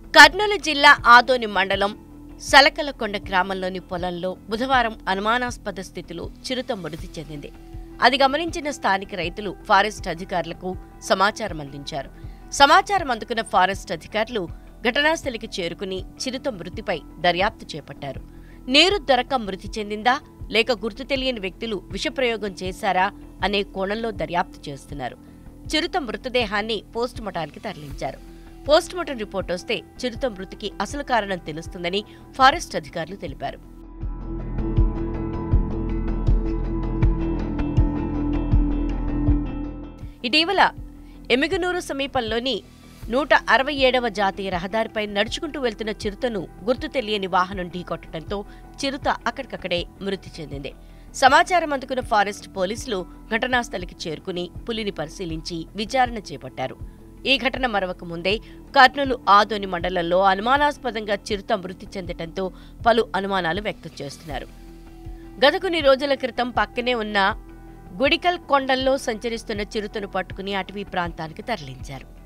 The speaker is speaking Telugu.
కర్నూలు జిల్లా ఆదోని మండలం సలకలకొండ గ్రామంలోని పొలంలో బుధవారం అనుమానాస్పద స్థితిలో చిరుత మృతి చెందింది అది గమనించిన స్థానిక రైతులు ఫారెస్ట్ అధికారులకు సమాచారం అందించారు సమాచారం అందుకున్న ఫారెస్ట్ అధికారులు ఘటనాస్థలికి చేరుకుని చిరుత మృతిపై దర్యాప్తు చేపట్టారు నీరు దొరక మృతి చెందిందా లేక గుర్తు తెలియని వ్యక్తులు విషప్రయోగం చేశారా అనే కోణంలో దర్యాప్తు చేస్తున్నారు చిరుత మృతదేహాన్ని పోస్టుమార్టానికి తరలించారు పోస్టుమార్టం రిపోర్ట్ వస్తే చిరుత మృతికి అసలు కారణం తెలుస్తుందని ఫారెస్ట్ అధికారులు తెలిపారు ఇటీవల ఎమిగనూరు సమీపంలోని నూట అరవై ఏడవ జాతీయ రహదారిపై నడుచుకుంటూ వెళ్తున్న చిరుతను గుర్తు తెలియని వాహనం ఢీకొట్టడంతో చిరుత అక్కడికక్కడే మృతి చెందింది సమాచారం అందుకున్న ఫారెస్ట్ పోలీసులు ఘటనాస్థలికి చేరుకుని పులిని పరిశీలించి విచారణ చేపట్టారు ఈ ఘటన మరవక ముందే కర్నూలు ఆదోని మండలంలో అనుమానాస్పదంగా చిరుత మృతి చెందటంతో పలు అనుమానాలు వ్యక్తం చేస్తున్నారు గత కొన్ని రోజుల క్రితం పక్కనే ఉన్న గుడికల్ కొండల్లో సంచరిస్తున్న చిరుతను పట్టుకుని అటవీ ప్రాంతానికి తరలించారు